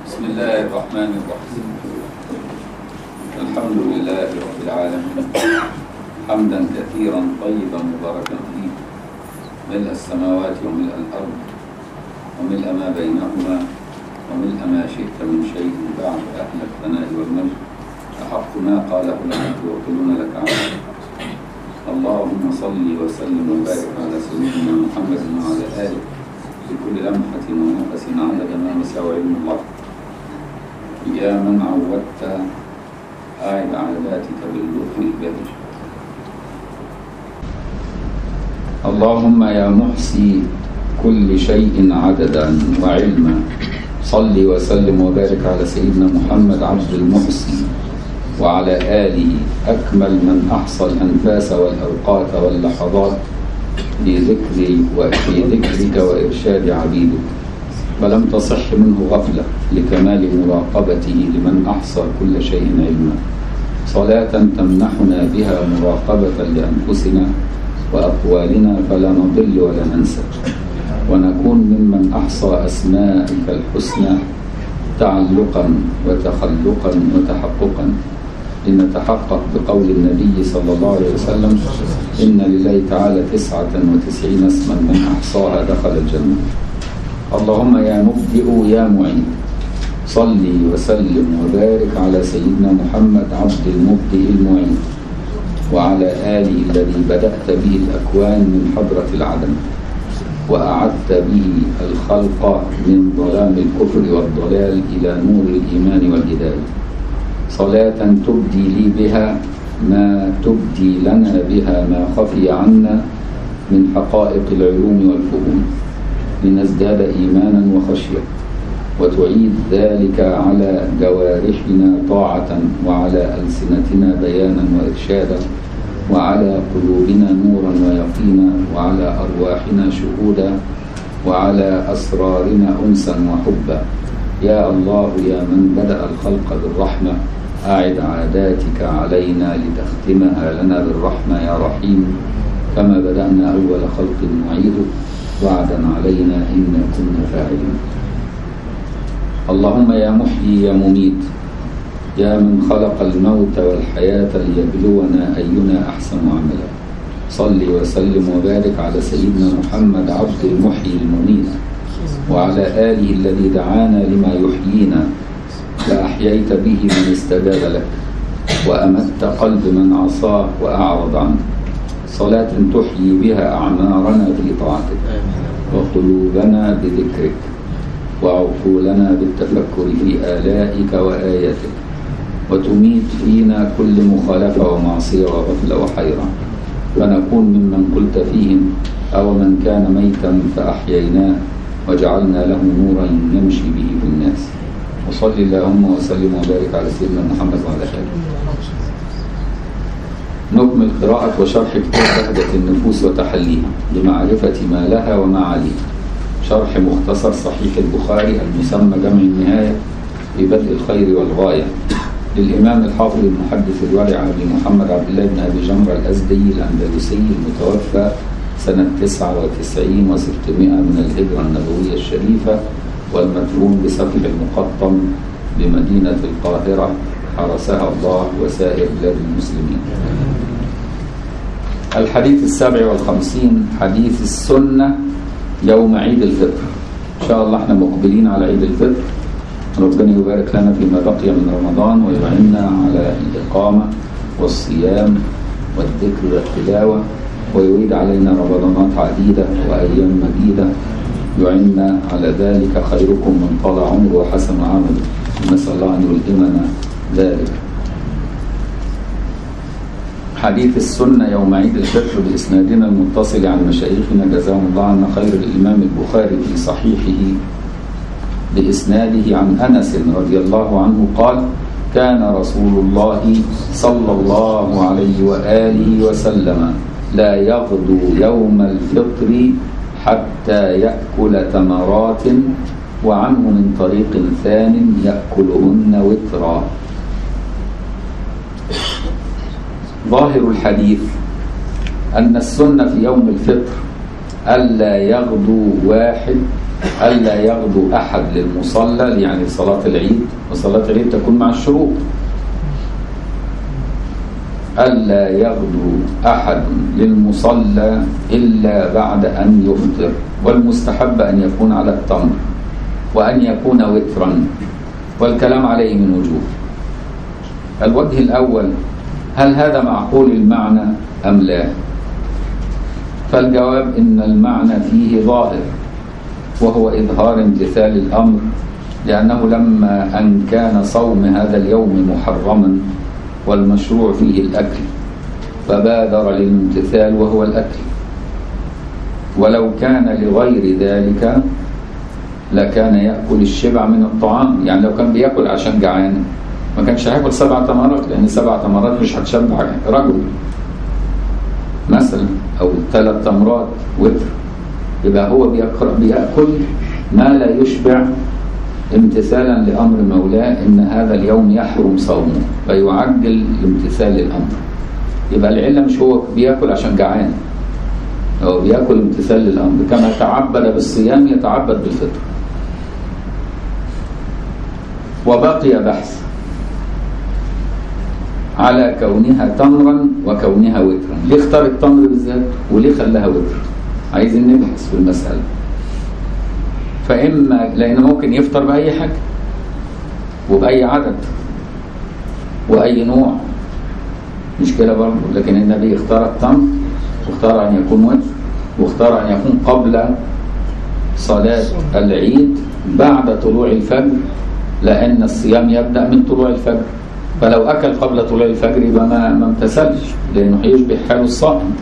بسم الله الرحمن الرحيم الحمد لله رب العالمين حمدا كثيرا طيبا مباركا فيه ملء السماوات وملء الأرض وملء ما بينهما وملء ما شئت من شيء بعد أهل الثناء والمجد أحق ما قاله العبد وكلنا لك عبد اللهم صل وسلم وبارك على سيدنا محمد وعلى آله بكل لمحة ونفس عدد ما وسع علم الله يا من عودت أعد عاداتك باللطف البهج اللهم يا محصي كل شيء عددا وعلما صل وسلم وبارك على سيدنا محمد عبد المحصي وعلى آله أكمل من أحصى الأنفاس والأوقات واللحظات في ذكر وفي ذكرك وإرشاد عبيدك ولم تصح منه غفلة لكمال مراقبته لمن أحصى كل شيء علما صلاة تمنحنا بها مراقبة لأنفسنا وأقوالنا فلا نضل ولا ننسى ونكون ممن أحصى أسمائك الحسنى تعلقا وتخلقا وتحققا لنتحقق بقول النبي صلى الله عليه وسلم إن لله تعالى تسعة وتسعين اسما من أحصاها دخل الجنة اللهم يا مبدئ يا معين صل وسلم وبارك على سيدنا محمد عبد المبدئ المعين وعلى آله الذي بدأت به الأكوان من حضرة العدم وأعدت به الخلق من ظلام الكفر والضلال إلى نور الإيمان والهداية صلاة تبدي لي بها ما تبدي لنا بها ما خفي عنا من حقائق العلوم والفهوم لنزداد إيمانا وخشية وتعيد ذلك على جوارحنا طاعة وعلى ألسنتنا بيانا وإرشادا وعلى قلوبنا نورا ويقينا وعلى أرواحنا شهودا وعلى أسرارنا أنسا وحبا يا الله يا من بدأ الخلق بالرحمة أعد عاداتك علينا لتختمها لنا بالرحمة يا رحيم كما بدأنا أول خلق نعيده وعدا علينا إنا كنا فاعلين اللهم يا محيي يا مميت يا من خلق الموت والحياة ليبلونا أينا أحسن عملا صل وسلم وبارك على سيدنا محمد عبد المحيي المميت وعلى آله الذي دعانا لما يحيينا فأحييت به من استجاب لك وأمت قلب من عصاه وأعرض عنه صلاة تحيي بها أعمارنا في طاعتك وقلوبنا بذكرك وعقولنا بالتفكر في آلائك وآياتك وتميت فينا كل مخالفة ومعصية وغفلة وحيرة فنكون ممن قلت فيهم أو من كان ميتا فأحييناه وجعلنا له نورا يمشي به في الناس وصل اللهم وسلم وبارك على سيدنا محمد وعلى آله نكمل قراءة وشرح كتاب بهجة النفوس وتحليها لمعرفة ما لها وما عليها شرح مختصر صحيح البخاري المسمى جمع النهاية في بدء الخير والغاية للإمام الحافظ المحدث الورع أبي محمد عبد الله بن أبي جمرة الأزدي الأندلسي المتوفى سنة 99 و600 من الهجرة النبوية الشريفة والمدفون بسفح المقطم بمدينة القاهرة حرسها الله وسائر بلاد المسلمين الحديث السابع والخمسين حديث السنة يوم عيد الفطر إن شاء الله احنا مقبلين على عيد الفطر ربنا يبارك لنا فيما بقي من رمضان ويعيننا على الإقامة والصيام والذكر والتلاوة ويعيد علينا رمضانات عديدة وأيام مديدة يعيننا على ذلك خيركم من طال عمره وحسن عمله نسأل الله أن يلهمنا ذلك حديث السنة يوم عيد الفطر بإسنادنا المتصل عن مشايخنا جزاهم الله عنا خير الإمام البخاري في صحيحه بإسناده عن أنس رضي الله عنه قال كان رسول الله صلى الله عليه وآله وسلم لا يغدو يوم الفطر حتى يأكل تمرات وعنه من طريق ثان يأكلهن وترا ظاهر الحديث أن السنة في يوم الفطر ألا يغدو واحد ألا يغدو أحد للمصلى يعني صلاة العيد وصلاة العيد تكون مع الشروق ألا يغدو أحد للمصلى إلا بعد أن يفطر والمستحب أن يكون على التمر وأن يكون وترا والكلام عليه من وجوه الوجه الأول هل هذا معقول المعنى أم لا فالجواب إن المعنى فيه ظاهر وهو إظهار امتثال الأمر لأنه لما أن كان صوم هذا اليوم محرما والمشروع فيه الأكل فبادر للامتثال وهو الأكل ولو كان لغير ذلك لكان يأكل الشبع من الطعام يعني لو كان بيأكل عشان جعان ما كانش هياكل سبع تمرات لأن سبع تمرات مش هتشبع رجل مثلا أو ثلاث تمرات وتر يبقى هو بيأكل ما لا يشبع امتثالا لأمر مولاه إن هذا اليوم يحرم صومه فيعجل امتثال الأمر يبقى العلة مش هو بيأكل عشان جعان هو بيأكل امتثال للأمر كما تعبد بالصيام يتعبد بالفطر وبقي بحث على كونها تمرا وكونها وترا ليه اختار التمر بالذات وليه خلاها وتر عايزين نبحث في المسألة فإما لأنه ممكن يفطر بأي حاجة وبأي عدد وأي نوع مش كده برضه لكن النبي اختار التمر واختار أن يكون وتر واختار أن يكون قبل صلاة العيد بعد طلوع الفجر لأن الصيام يبدأ من طلوع الفجر فلو أكل قبل طلوع الفجر يبقى ما ما امتثلش لأنه هيشبه حال الصائم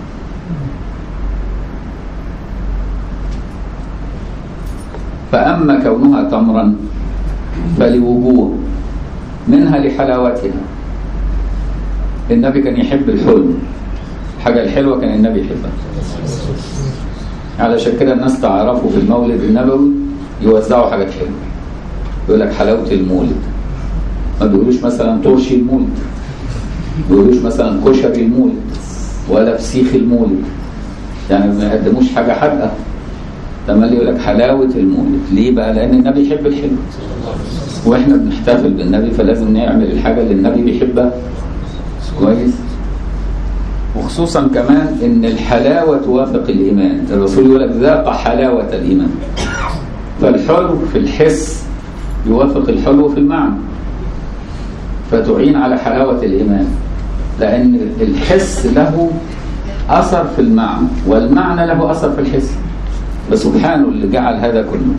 فأما كونها تمرا فلوجوه منها لحلاوتها النبي كان يحب الحلو الحاجة الحلوة كان النبي يحبها علشان كده الناس تعرفوا في المولد النبوي يوزعوا حاجات حلوة يقول لك حلاوة المولد ما بيقولوش مثلا طرش المولد ما بيقولوش مثلا كشري المولد ولا فسيخ المولد يعني ما يقدموش حاجة حادقة لما اللي يقول لك حلاوة المولد ليه بقى لأن النبي يحب الحلو واحنا بنحتفل بالنبي فلازم نعمل الحاجة اللي النبي بيحبها كويس وخصوصا كمان ان الحلاوة توافق الايمان الرسول يقول لك ذاق حلاوة الايمان فالحلو في الحس يوافق الحلو في المعنى فتعين على حلاوة الإيمان لأن الحس له أثر في المعنى والمعنى له أثر في الحس فسبحانه اللي جعل هذا كله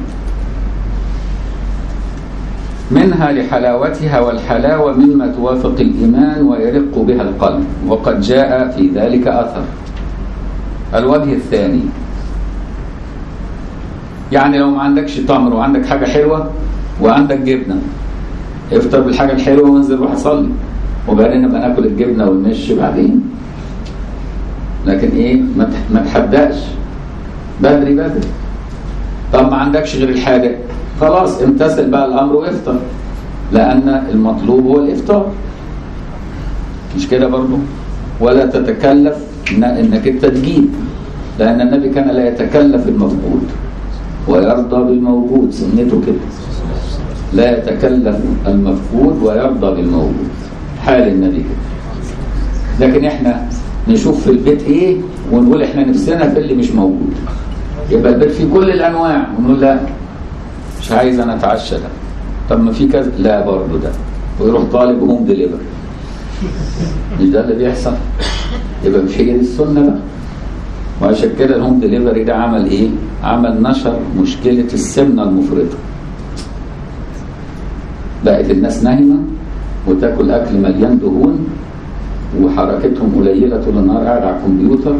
منها لحلاوتها والحلاوة مما توافق الإيمان ويرق بها القلب وقد جاء في ذلك أثر الوجه الثاني يعني لو ما عندكش تمر وعندك حاجة حلوة وعندك جبنة افطر بالحاجة الحلوة وانزل روح صلي وبعدين نبقى ناكل الجبنة والمش بعدين لكن ايه ما تحدقش بدري بدري طب ما عندكش غير الحاجة خلاص امتثل بقى الامر وافطر لان المطلوب هو الافطار مش كده برضه ولا تتكلف انك انت تجيب لان النبي كان لا يتكلف المفقود ويرضى بالموجود سنته كده لا يتكلف المفقود ويرضى بالموجود حال النبي كده لكن احنا نشوف في البيت ايه ونقول احنا نفسنا في اللي مش موجود يبقى البيت فيه كل الانواع ونقول لا مش عايز انا اتعشى ده طب ما في كذا لا برضه ده ويروح طالب هوم ديليفري مش ده اللي بيحصل يبقى مش هي دي السنه بقى وعشان كده الهوم ديليفري ده عمل ايه؟ عمل نشر مشكله السمنه المفرطه بقت الناس نايمه وتاكل اكل مليان دهون وحركتهم قليله طول النهار قاعد على الكمبيوتر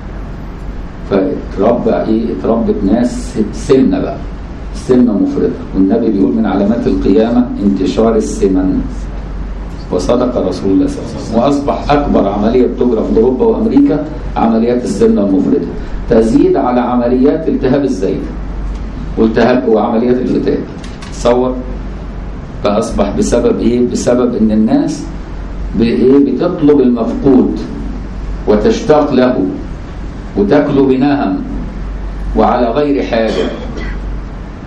فاتربى ايه اتربت ناس سمنه بقى سمنه مفرطه والنبي بيقول من علامات القيامه انتشار السمن وصدق رسول الله صلى الله عليه وسلم واصبح اكبر عمليه بتجرى في اوروبا وامريكا عمليات السمنه المفرطه تزيد على عمليات التهاب الزيت والتهاب وعمليات الفتاء تصور فاصبح بسبب ايه بسبب ان الناس بايه بتطلب المفقود وتشتاق له وتاكل بنهم وعلى غير حاجه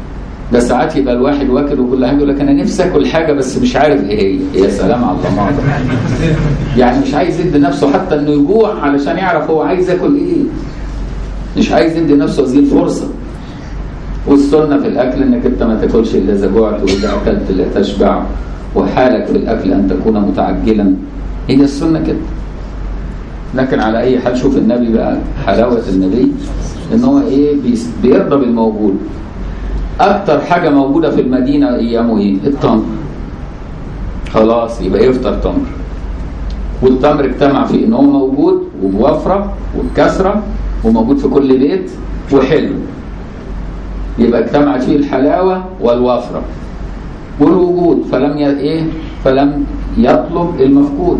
ده ساعات يبقى الواحد واكل وكل حاجه يقول لك انا نفسي اكل حاجه بس مش عارف ايه هي يا سلام على الله يعني مش عايز يدي نفسه حتى انه يجوع علشان يعرف هو عايز ياكل ايه مش عايز يدي نفسه هذه الفرصه والسنه في الاكل انك انت ما تاكلش الا اذا جوعت واذا اكلت لا تشبع وحالك في الاكل ان تكون متعجلا هي السنه كده لكن على اي حال شوف النبي بقى حلاوه النبي ان هو ايه بيرضى بالموجود اكتر حاجه موجوده في المدينه ايامه ايه التمر خلاص يبقى يفطر تمر والتمر اجتمع في ان هو موجود وبوفره وبكثره وموجود في كل بيت وحلو يبقى اجتمعت فيه الحلاوه والوفره والوجود فلم ي... ايه فلم يطلب المفقود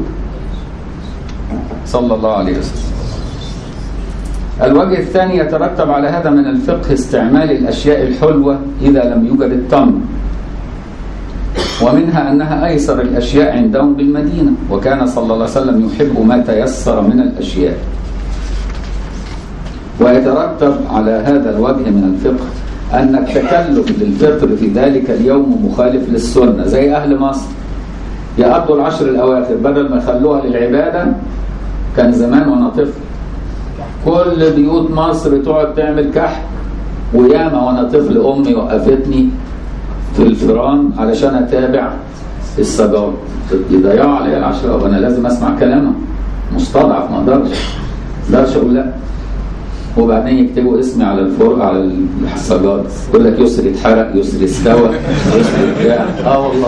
صلى الله عليه وسلم الوجه الثاني يترتب على هذا من الفقه استعمال الأشياء الحلوة إذا لم يوجد التمر ومنها أنها أيسر الأشياء عندهم بالمدينة وكان صلى الله عليه وسلم يحب ما تيسر من الأشياء ويترتب على هذا الوجه من الفقه أن التكلف للفطر في ذلك اليوم مخالف للسنة زي أهل مصر يقضوا العشر الأواخر بدل ما يخلوها للعبادة كان زمان وأنا طفل كل بيوت مصر تقعد تعمل كحك وياما وانا طفل امي وقفتني في الفران علشان اتابع السجارة يضيعوا عليا العشرة وانا لازم اسمع كلامها مستضعف ما اقدرش ما اقدرش اقول لا وبعدين يكتبوا اسمي على الفرق على السجارة يقول لك يسري اتحرق يسري استوى يسري بتاع اه والله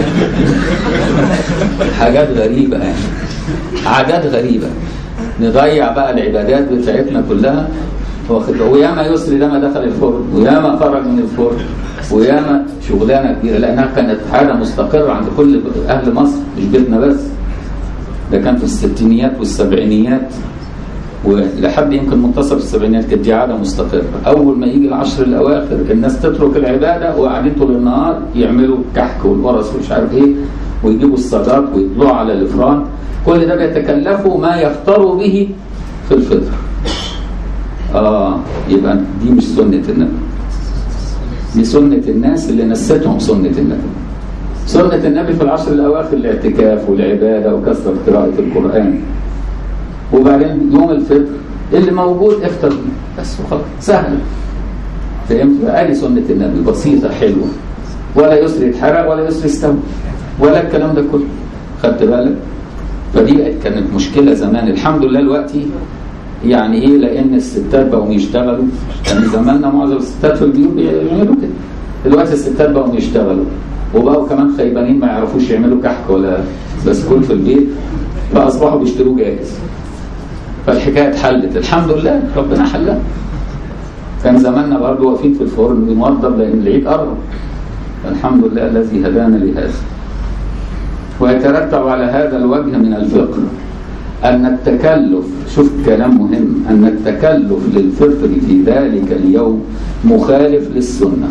حاجات غريبة يعني عادات غريبة نضيع بقى العبادات بتاعتنا كلها واخد وياما يسري لما دخل الفرن وياما خرج من الفرن وياما شغلانه كبيره لانها كانت حاله مستقره عند كل اهل مصر مش بيتنا بس ده كان في الستينيات والسبعينيات ولحد يمكن منتصف السبعينيات كانت دي عاده مستقره اول ما يجي العشر الاواخر الناس تترك العباده وقاعدين طول النهار يعملوا كحك والقرص ومش عارف ايه ويجيبوا الصاجات ويطلعوا على الافران كل ده بيتكلفوا ما يفطروا به في الفطر اه يبقى دي مش سنة النبي دي سنة الناس اللي نستهم سنة النبي سنة النبي في العشر الأواخر الاعتكاف والعبادة وكثرة قراءة القرآن وبعدين يوم الفطر اللي موجود افطر بس وخلاص سهل فهمت بقى دي سنة النبي بسيطة حلوة ولا يسري اتحرق ولا يسري استوى ولا الكلام ده كله خدت بالك فدي كانت مشكلة زمان الحمد لله دلوقتي يعني ايه لان الستات بقوا يشتغلوا كان زماننا معظم الستات في البيوت بيعملوا كده دلوقتي الستات بقوا يشتغلوا وبقوا كمان خيبانين ما يعرفوش يعملوا كحك ولا بسكوت في البيت فاصبحوا بيشتروه جاهز فالحكايه اتحلت الحمد لله ربنا حلها كان زماننا برضه واقفين في الفرن بنوضب لان العيد قرب الحمد لله الذي هدانا لهذا ويترتب على هذا الوجه من الفقه أن التكلف شوف كلام مهم أن التكلف للفطر في ذلك اليوم مخالف للسنة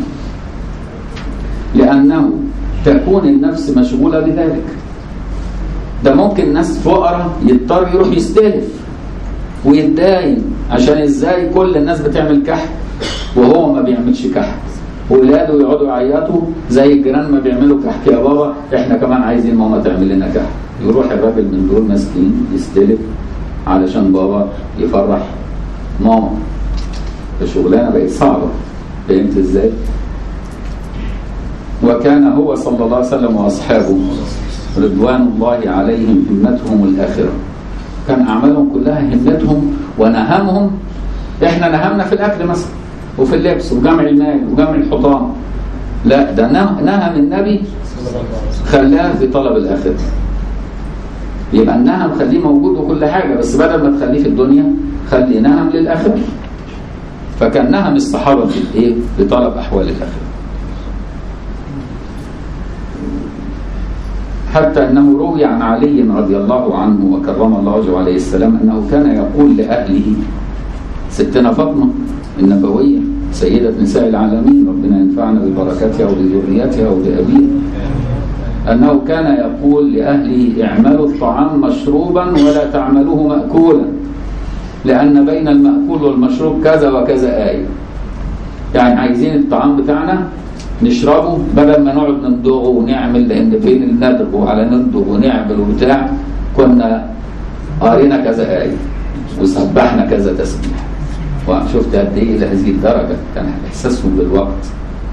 لأنه تكون النفس مشغولة بذلك ده ممكن ناس فقراء يضطر يروح يستلف ويتداين عشان ازاي كل الناس بتعمل كحك وهو ما بيعملش كحك ولاده يقعدوا يعيطوا زي الجيران ما بيعملوا كحك يا بابا احنا كمان عايزين ماما تعمل لنا كحك يروح الراجل من دول مسكين يستلف علشان بابا يفرح ماما الشغلانه بقت صعبه فهمت ازاي؟ وكان هو صلى الله عليه وسلم واصحابه رضوان الله عليهم همتهم الاخره كان اعمالهم كلها همتهم ونهمهم احنا نهمنا في الاكل مثلا وفي اللبس وجمع المال وجمع الحطام لا ده نهم النبي خلاها في طلب الاخره يبقى النهم خليه موجود وكل حاجه بس بدل ما تخليه في الدنيا خلي نهم للاخره فكان نهم الصحابه في الايه؟ في طلب احوال الاخره حتى انه روي عن علي رضي الله عنه وكرم الله وجهه عليه السلام انه كان يقول لاهله ستنا فاطمه النبويه سيده نساء العالمين ربنا ينفعنا ببركاتها وبذريتها وبابيها انه كان يقول لاهله اعملوا الطعام مشروبا ولا تعملوه ماكولا لان بين الماكول والمشروب كذا وكذا ايه يعني عايزين الطعام بتاعنا نشربه بدل ما نقعد نندغه ونعمل لان فين الندغ وعلى ندغ ونعمل وبتاع كنا قارينا كذا آية وسبحنا كذا تسبيح وشفت قد ايه الى هذه الدرجه كان احساسهم بالوقت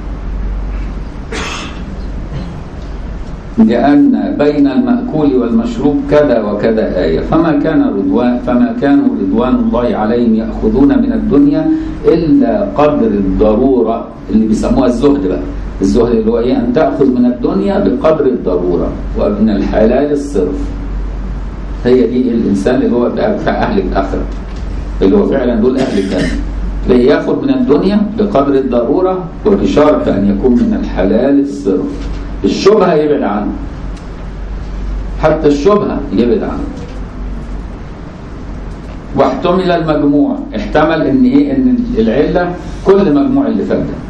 لأن بين المأكول والمشروب كذا وكذا آية فما كان رضوان فما كانوا رضوان الله عليهم يأخذون من الدنيا إلا قدر الضرورة اللي بيسموها الزهد بقى الزهد اللي هو إيه أن تأخذ من الدنيا بقدر الضرورة ومن الحلال الصرف هي دي الإنسان اللي هو بقى أهل الآخرة اللي هو فعلا دول أهل الجنة ليأخذ من الدنيا بقدر الضرورة وبشرط أن يكون من الحلال الصرف الشبهة يبعد عنه حتى الشبهة يبعد عنه واحتمل المجموع احتمل ان ايه ان العلة كل مجموع اللي فات ده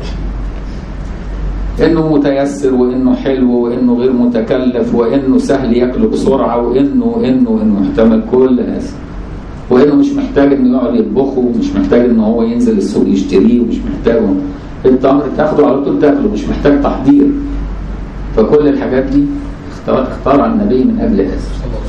انه متيسر وانه حلو وانه غير متكلف وانه سهل ياكله بسرعه وانه انه انه احتمل كل هذا وانه مش محتاج انه يقعد يطبخه ومش محتاج انه هو ينزل السوق يشتريه ومش محتاج التمر تاخده على طول تاكله مش محتاج تحضير فكل الحاجات دي اختار اختارها النبي من اجل هذا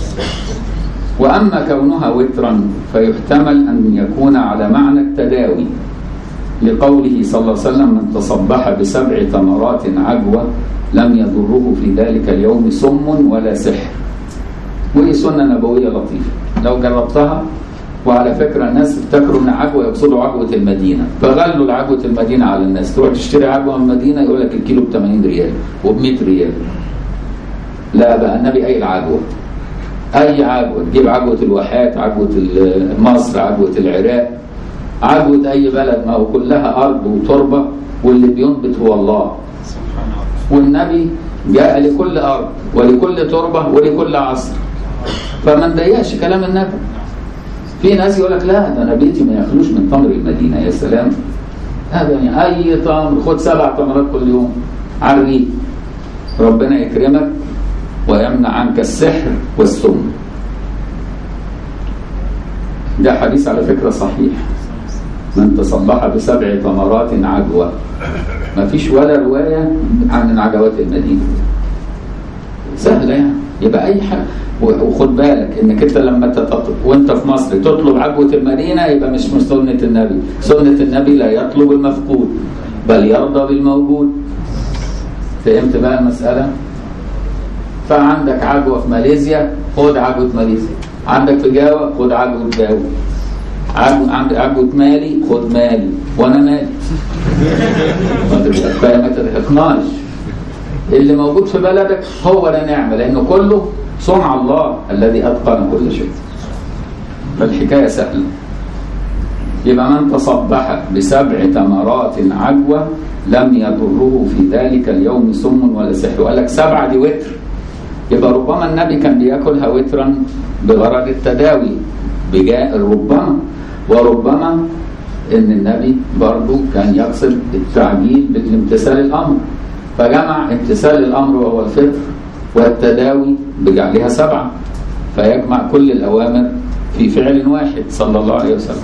واما كونها وترا فيحتمل ان يكون على معنى التداوي لقوله صلى الله عليه وسلم من تصبح بسبع تمرات عجوه لم يضره في ذلك اليوم سم ولا سحر ودي سنه نبويه لطيفه لو جربتها وعلى فكره الناس افتكروا ان عجوه يقصدوا عجوه المدينه فغلوا العجوه المدينه على الناس تروح تشتري عجوه من المدينه يقول لك الكيلو ب 80 ريال وب 100 ريال لا بقى النبي اي العجوه اي عجوه تجيب عجوه الواحات عجوه مصر عجوه العراق عجوه اي بلد ما هو كلها ارض وتربه واللي بينبت هو الله والنبي جاء لكل ارض ولكل تربه ولكل عصر فما نضيقش كلام النبي في ناس يقول لك لا ده انا بيتي ما ياكلوش من تمر المدينه يا سلام هذا يعني اي تمر خد سبع تمرات كل يوم عري ربنا يكرمك ويمنع عنك السحر والسم ده حديث على فكرة صحيح من تصبح بسبع تمرات عجوة ما فيش ولا رواية عن عجوات المدينة سهلة يعني يبقى أي حاجة وخد بالك انك انت لما تطلب وانت في مصر تطلب عجوة المدينة يبقى مش من سنة النبي سنة النبي لا يطلب المفقود بل يرضى بالموجود فهمت بقى المسألة فعندك عجوة في ماليزيا خد عجوة ماليزيا عندك في جاوة خد عجوة جاوة عجوة عندك عجوة مالي خد مالي وانا مالي ما تتحقناش اللي موجود في بلدك هو لا نعمة لأنه كله صنع الله الذي أتقن كل شيء فالحكاية سهلة يبقى من تصبح بسبع تمرات عجوة لم يضره في ذلك اليوم سم ولا سحر وقال لك سبعة دي وتر يبقى ربما النبي كان بياكلها وترا بغرض التداوي بجاء ربما وربما ان النبي برضه كان يقصد التعجيل بالامتثال الامر فجمع امتثال الامر وهو الفطر والتداوي بجعلها سبعه فيجمع كل الاوامر في فعل واحد صلى الله عليه وسلم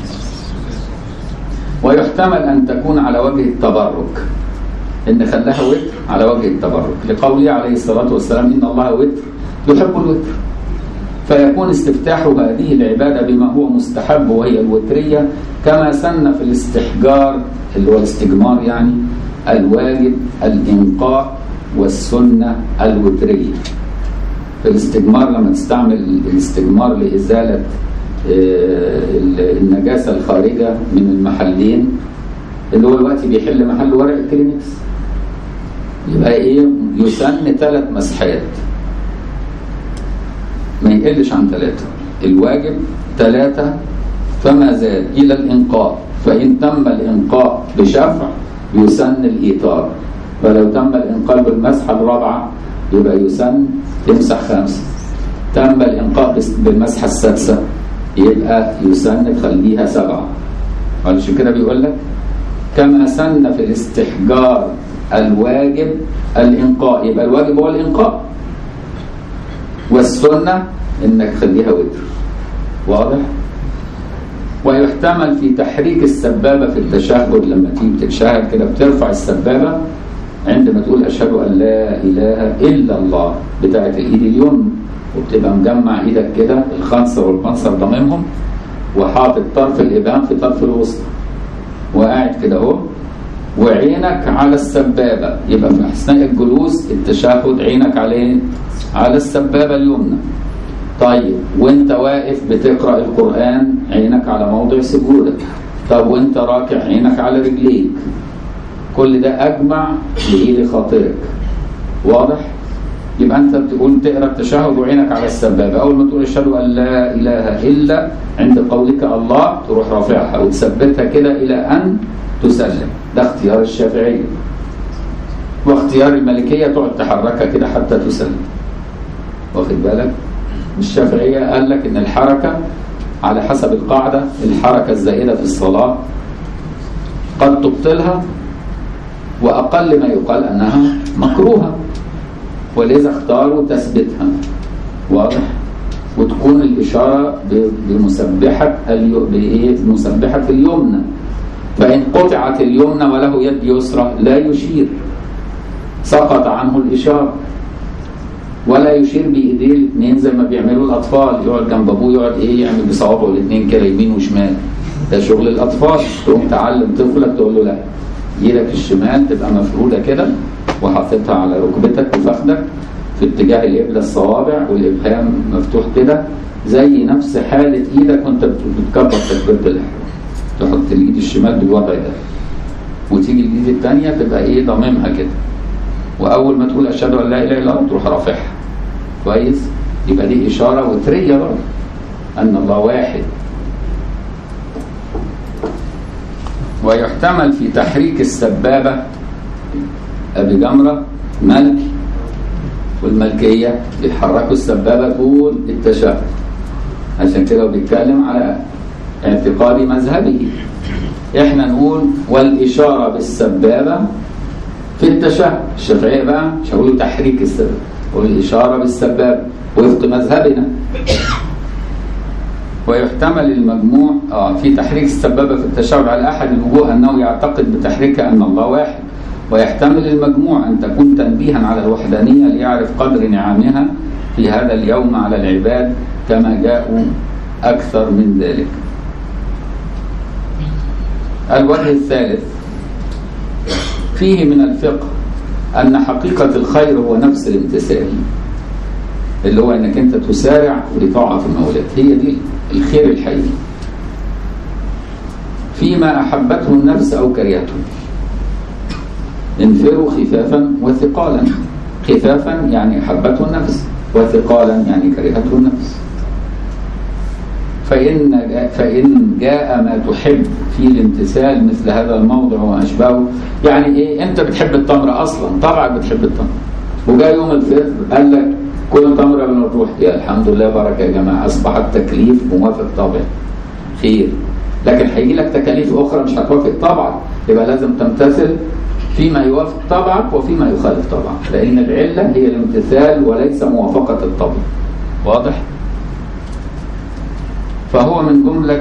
ويحتمل ان تكون على وجه التبرك ان خلاها وتر على وجه التبرك لقوله عليه الصلاه والسلام ان الله وتر يحب الوتر فيكون استفتاح هذه العباده بما هو مستحب وهي الوتريه كما سن في الاستحجار اللي هو الاستجمار يعني الواجب الانقاء والسنه الوتريه في الاستجمار لما تستعمل الاستجمار لازاله النجاسه الخارجه من المحلين اللي هو دلوقتي بيحل محل ورق كلينكس يبقى ايه يسن ثلاث مسحات ما يقلش عن ثلاثة الواجب ثلاثة فما زاد إلى الإنقاء فإن تم الإنقاء بشفع يسن الإيطار فلو تم الإنقاء بالمسحة الرابعة يبقى يسن يمسح خمسة تم الإنقاء بالمسحة السادسة يبقى يسن تخليها سبعة علشان كده بيقول لك كما سن في الاستحجار الواجب الإنقاء يبقى الواجب هو الإنقاء والسنة إنك تخليها وتر واضح؟ ويحتمل في تحريك السبابة في التشهد لما تيجي تتشهد كده بترفع السبابة عندما تقول أشهد أن لا إله إلا الله بتاعت الإيد اليمنى وبتبقى مجمع إيدك كده الخنصر والقنصر ضممهم وحاطط طرف الإبهام في طرف الوسط وقاعد كده أهو وعينك على السبابة يبقى في أثناء الجلوس التشهد عينك عليه على السبابة اليمنى طيب وانت واقف بتقرأ القرآن عينك على موضع سجودك طب وانت راكع عينك على رجليك كل ده أجمع لإيد خاطرك واضح؟ يبقى انت بتقول تقرا التشهد وعينك على السبابه اول ما تقول اشهد ان لا اله الا عند قولك الله تروح رافعها وتثبتها كده الى ان تسلم ده اختيار الشافعيه واختيار المالكيه تقعد تحركها كده حتى تسلم واخد بالك الشافعيه قال لك ان الحركه على حسب القاعده الحركه الزائده في الصلاه قد تبطلها واقل ما يقال انها مكروهه ولذا اختاروا تثبيتها واضح وتكون الإشارة بمسبحة بإيه؟ بمسبحة اليمنى فإن قطعت اليمنى وله يد يسرى لا يشير سقط عنه الإشارة ولا يشير بإيديه الاثنين زي ما بيعملوا الأطفال يقعد جنب أبوه يقعد إيه يعمل بصوابعه الاثنين كده يمين وشمال ده شغل الأطفال تقوم تعلم طفلك تقول له لا ايدك الشمال تبقى مفرودة كده وحاططها على ركبتك وفخدك في اتجاه القبلة الصوابع والإبهام مفتوح كده زي نفس حالة إيدك وأنت بتكبر تكبيرة الإحرام تحط الإيد الشمال بالوضع ده وتيجي الإيد الثانية تبقى إيه ضاممها كده وأول ما تقول أشهد أن لا إله إلا الله تروح رافعها كويس يبقى دي إشارة وترية برضه أن الله واحد ويحتمل في تحريك السبابة أبي جمرة ملكي والملكية بيحركوا السبابة طول التشهد عشان كده هو بيتكلم على اعتقاد مذهبه احنا نقول والإشارة بالسبابة في التشهد الشافعية بقى مش هقول تحريك السبابة والإشارة بالسبابة وفق مذهبنا ويحتمل المجموع آه في تحريك السبابة في التشهد على أحد الوجوه أنه يعتقد بتحريكها أن الله واحد ويحتمل المجموع أن تكون تنبيها على الوحدانية ليعرف قدر نعمها في هذا اليوم على العباد كما جاءوا أكثر من ذلك الوجه الثالث فيه من الفقه أن حقيقة الخير هو نفس الامتثال اللي هو أنك أنت تسارع لطاعة المولات هي دي الخير الحقيقي فيما أحبته النفس أو كرهته انفروا خفافا وثقالا خفافا يعني أحبته النفس وثقالا يعني كرهته النفس فإن فإن جاء ما تحب في الامتثال مثل هذا الموضع وأشباهه يعني إيه أنت بتحب التمر أصلا طبعا بتحب التمر وجاء يوم الفطر قال لك كل تمر قبل ما تروح يا الحمد لله بركة يا جماعة أصبح التكليف موافق طبعا خير لكن هيجي لك تكاليف أخرى مش هتوافق طبعا يبقى لازم تمتثل فيما يوافق طبعك وفيما يخالف طبعك لأن العلة هي الامتثال وليس موافقة الطبع واضح؟ فهو من جملة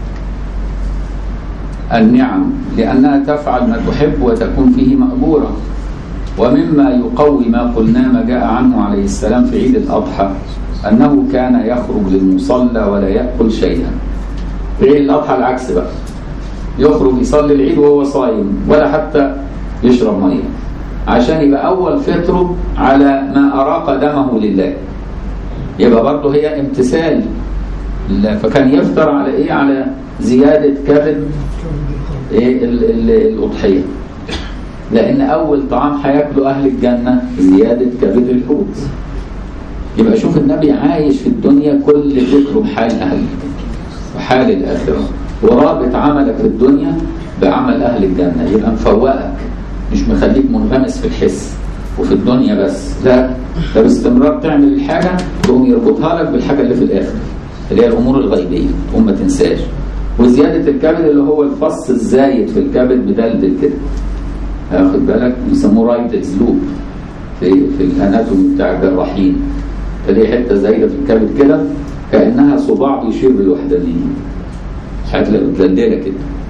النعم لأنها تفعل ما تحب وتكون فيه مأجورة ومما يقوي ما قلنا ما جاء عنه عليه السلام في عيد الأضحى أنه كان يخرج للمصلى ولا يأكل شيئا في عيد الأضحى العكس بقى يخرج يصلي العيد وهو صايم ولا حتى يشرب ميه عشان يبقى أول فطره على ما أراق دمه لله يبقى برضه هي امتثال فكان يفطر على ايه على زيادة كبد ايه ال ال الأضحية لأن أول طعام هياكله أهل الجنة زيادة كبد الحوت يبقى شوف النبي عايش في الدنيا كل فكره بحال أهل وحال الآخرة ورابط عملك في الدنيا بعمل أهل الجنة يبقى مفوقك مش مخليك منغمس في الحس وفي الدنيا بس لا ده باستمرار تعمل الحاجة تقوم يربطها لك بالحاجة اللي في الآخر اللي هي الامور الغيبيه تقوم ما تنساش وزياده الكبد اللي هو الفص الزايد في الكبد بدلدل كده هاخد بالك بيسموه رايت لوب في في الاناتومي بتاع الجراحين تلاقي حته زايده في الكبد كده كانها صباع بيشير بالوحدانيه هتلاقي متدلدله كده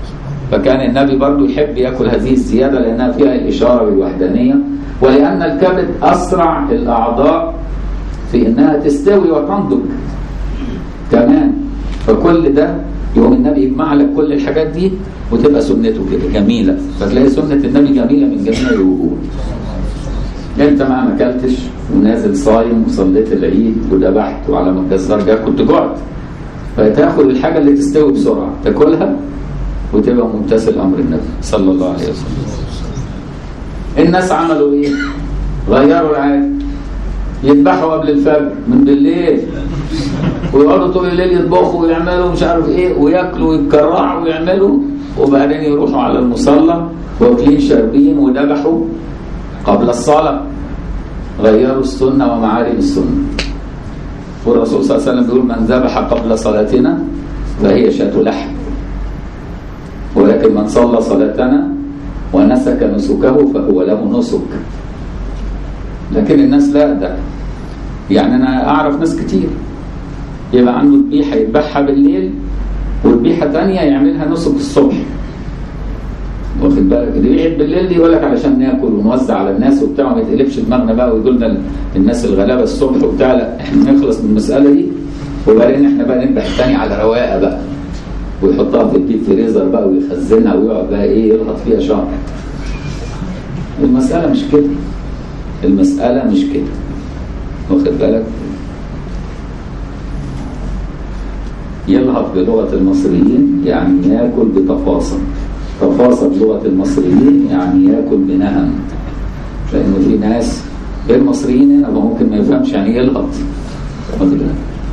فكان النبي برضه يحب ياكل هذه الزياده لانها فيها الاشاره بالوحدانيه ولان الكبد اسرع الاعضاء في انها تستوي وتنضج كمان فكل ده يقوم النبي يجمع لك كل الحاجات دي وتبقى سنته كده جميله فتلاقي سنه النبي جميله من جميع الوجوه انت ما ما اكلتش ونازل صايم وصليت العيد وذبحت وعلى ما الجزار جه كنت جعت فتاخد الحاجه اللي تستوي بسرعه تاكلها وتبقى ممتثل امر النبي صلى الله عليه وسلم الناس عملوا ايه غيروا العاده يذبحوا قبل الفجر من بالليل ويقعدوا طول الليل يطبخوا ويعملوا مش عارف ايه وياكلوا ويتكرعوا ويعملوا وبعدين يروحوا على المصلى واكلين شاربين وذبحوا قبل الصلاه غيروا السنه ومعالم السنه والرسول صلى الله عليه وسلم بيقول من ذبح قبل صلاتنا فهي شاة لحم ولكن من صلى صلاتنا ونسك نسكه فهو له نسك لكن الناس لا ده يعني انا اعرف ناس كتير يبقى عنده ذبيحه يذبحها بالليل وذبيحه ثانيه يعملها نسك الصبح واخد بالك ذبيحه بالليل دي يقول لك علشان ناكل ونوزع على الناس وبتاع وما يتقلبش دماغنا بقى ويقول لنا الناس الغلابه الصبح وبتاع لا احنا نخلص من المساله دي وبعدين احنا بقى نذبح الثاني على رواقه بقى ويحطها في الديب فريزر بقى ويخزنها ويقعد بقى ايه يضغط فيها شهر المساله مش كده المساله مش كده واخد بالك يلهط بلغة المصريين يعني ياكل بتفاصيل تفاصيل بلغة المصريين يعني ياكل بنهم لأنه في ناس غير مصريين هنا ممكن ما يفهمش يعني ايه يلهط واخد بالك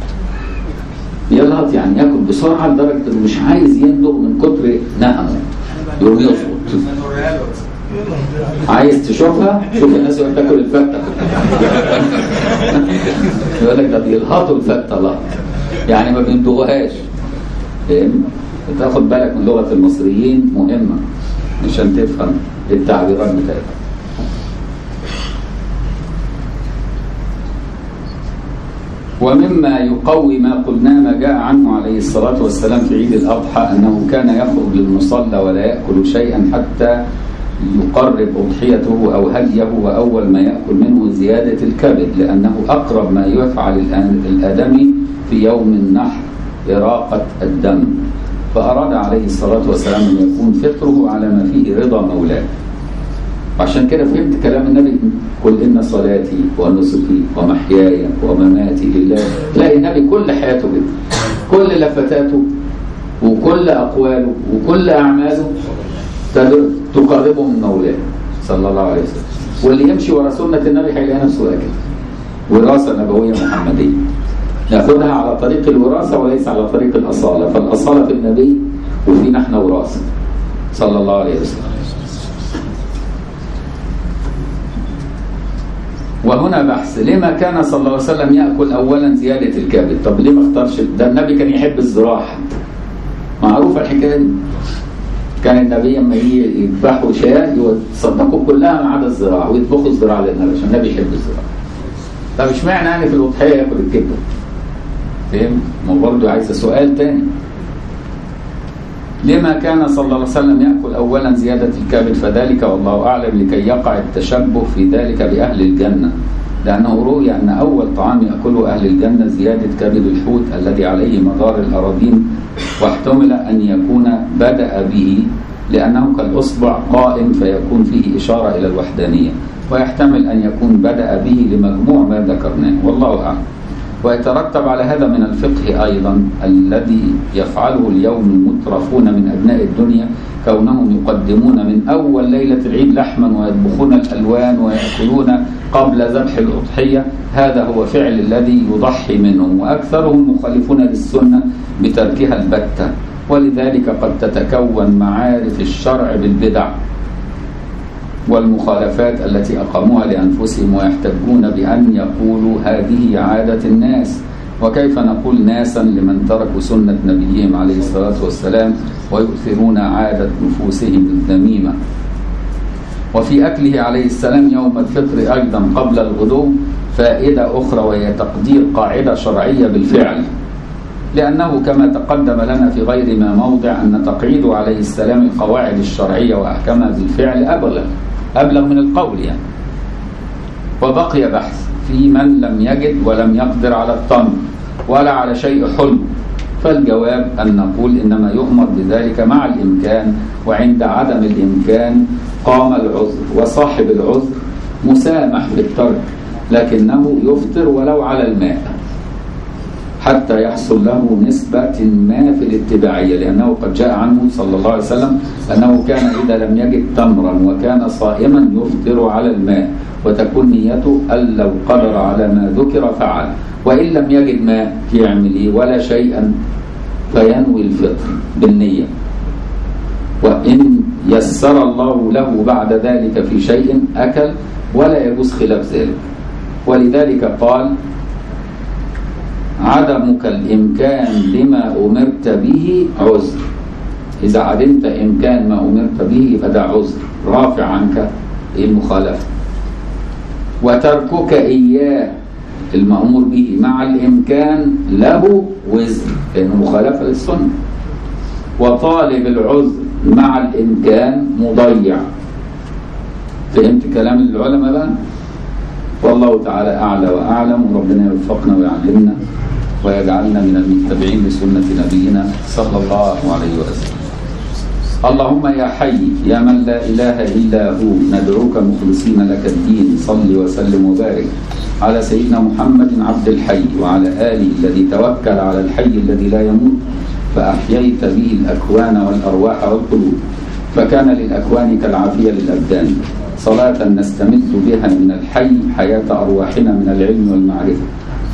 يلهط يعني ياكل بسرعة لدرجة انه مش عايز يندق من كتر نهمه يقوم يظبط عايز تشوفها شوف الناس وهي بتاكل الفته يقول لك ده بيلهطوا الفته لهط يعني ما بيندوهاش فاهم تاخد بالك من لغه المصريين مهمه عشان تفهم التعبيرات بتاعتها ومما يقوي ما قلنا ما جاء عنه عليه الصلاة والسلام في عيد الأضحى أنه كان يخرج للمصلى ولا يأكل شيئا حتى يقرب أضحيته أو هديه وأول ما يأكل منه زيادة الكبد لأنه أقرب ما يفعل الآدمي في يوم النحر إراقة الدم فأراد عليه الصلاة والسلام أن يكون فطره على ما فيه رضا مولاه وعشان كده فهمت كلام النبي قل إن صلاتي ونسكي ومحياي ومماتي لله تلاقي النبي كل حياته كده كل لفتاته وكل أقواله وكل أعماله تقربه من مولاه صلى الله عليه وسلم واللي يمشي ورا سنة النبي هيلاقي نفسه كده وراثة نبوية محمدية ناخدها على طريق الوراثة وليس على طريق الأصالة فالأصالة في النبي وفينا احنا وراثة صلى الله عليه وسلم وهنا بحث لما كان صلى الله عليه وسلم يأكل أولا زيادة الكبد طب ليه ما اختارش ده النبي كان يحب الزراعة معروفة الحكاية دي كان النبي لما يجي يذبحوا شاة يصدقوا كلها ما عدا الزراعة ويطبخوا الزراعة للنبي عشان النبي يحب الزراعة طب اشمعنى يعني في الأضحية ياكل الكبدة فاهم؟ ما برضه عايز سؤال تاني لما كان صلى الله عليه وسلم يأكل أولا زيادة الكبد فذلك والله أعلم لكي يقع التشبه في ذلك بأهل الجنة لأنه روي أن أول طعام يأكله أهل الجنة زيادة كبد الحوت الذي عليه مدار الأراضين واحتمل أن يكون بدأ به لأنه كالأصبع قائم فيكون فيه إشارة إلى الوحدانية ويحتمل أن يكون بدأ به لمجموع ما ذكرناه والله أعلم ويترتب على هذا من الفقه أيضا الذي يفعله اليوم المترفون من أبناء الدنيا كونهم يقدمون من أول ليلة العيد لحما ويطبخون الألوان ويأكلون قبل ذبح الأضحية هذا هو فعل الذي يضحي منهم وأكثرهم مخالفون للسنة بتركها البتة ولذلك قد تتكون معارف الشرع بالبدع والمخالفات التي أقاموها لأنفسهم ويحتجون بأن يقولوا هذه عادة الناس وكيف نقول ناسا لمن تركوا سنة نبيهم عليه الصلاة والسلام ويؤثرون عادة نفوسهم الذميمة وفي أكله عليه السلام يوم الفطر أيضا قبل الغدو فائدة أخرى وهي تقدير قاعدة شرعية بالفعل لأنه كما تقدم لنا في غير ما موضع أن تقعيد عليه السلام القواعد الشرعية وأحكامها بالفعل أبلغ أبلغ من القول يعني وبقي بحث في من لم يجد ولم يقدر على التمر ولا على شيء حلم فالجواب أن نقول إنما يؤمر بذلك مع الإمكان وعند عدم الإمكان قام العذر وصاحب العذر مسامح بالترك لكنه يفطر ولو على الماء حتى يحصل له نسبة ما في الاتباعية لأنه قد جاء عنه صلى الله عليه وسلم أنه كان إذا لم يجد تمرا وكان صائما يفطر على الماء وتكون نيته أن لو قدر على ما ذكر فعل وإن لم يجد ماء يعمل إيه ولا شيئا فينوي الفطر بالنية وإن يسر الله له بعد ذلك في شيء أكل ولا يجوز خلاف ذلك ولذلك قال عدمك الإمكان لما أمرت به عذر إذا علمت إمكان ما أمرت به فده عذر رافع عنك المخالفة وتركك إياه المأمور به مع الإمكان له وزر لأنه مخالفة للسنة وطالب العذر مع الإمكان مضيع فهمت كلام العلماء بقى والله تعالى أعلى وأعلم وربنا يوفقنا ويعلمنا ويجعلنا من المتبعين لسنة نبينا صلى الله عليه وسلم اللهم يا حي يا من لا إله إلا هو ندعوك مخلصين لك الدين صل وسلم وبارك على سيدنا محمد عبد الحي وعلى آله الذي توكل على الحي الذي لا يموت فأحييت به الأكوان والأرواح والقلوب فكان للأكوان كالعافية للأبدان صلاة نستمد بها من الحي حياة أرواحنا من العلم والمعرفة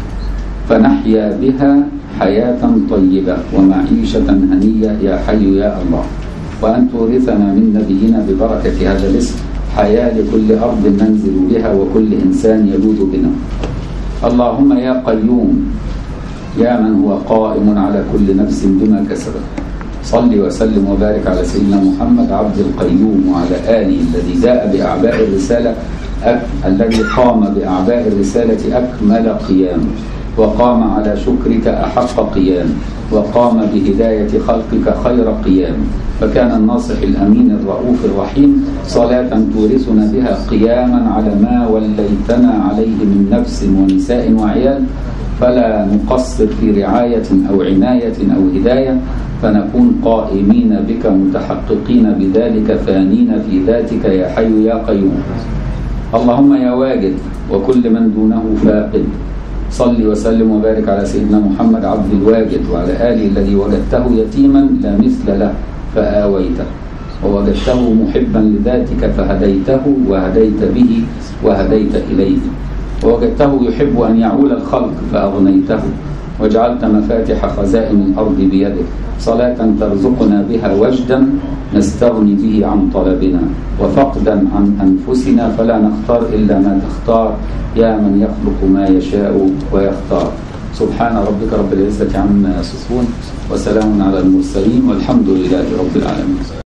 فنحيا بها حياة طيبة ومعيشة هنية يا حي يا الله وأن تورثنا من نبينا ببركة هذا الاسم حياة لكل أرض ننزل بها وكل إنسان يلوذ بنا اللهم يا قيوم يا من هو قائم على كل نفس بما كسبت صل وسلم وبارك على سيدنا محمد عبد القيوم وعلى آله الذي جاء بأعباء الرسالة أك... الذي قام بأعباء الرسالة أكمل قيام وقام على شكرك أحق قيام وقام بهداية خلقك خير قيام فكان الناصح الأمين الرؤوف الرحيم صلاة تورثنا بها قياما على ما وليتنا عليه من نفس ونساء وعيال فلا نقصر في رعاية أو عناية أو هداية فنكون قائمين بك متحققين بذلك فانين في ذاتك يا حي يا قيوم اللهم يا واجد وكل من دونه فاقد صل وسلم وبارك على سيدنا محمد عبد الواجد وعلى آله الذي وجدته يتيما لا مثل له فآويته ووجدته محبا لذاتك فهديته وهديت به وهديت إليه ووجدته يحب أن يعول الخلق فأغنيته وجعلت مفاتح خزائن الأرض بيدك صلاة ترزقنا بها وجدا نستغني به عن طلبنا وفقدا عن أنفسنا فلا نختار إلا ما تختار يا من يخلق ما يشاء ويختار سبحان ربك رب العزة عما يصفون وسلام على المرسلين والحمد لله رب العالمين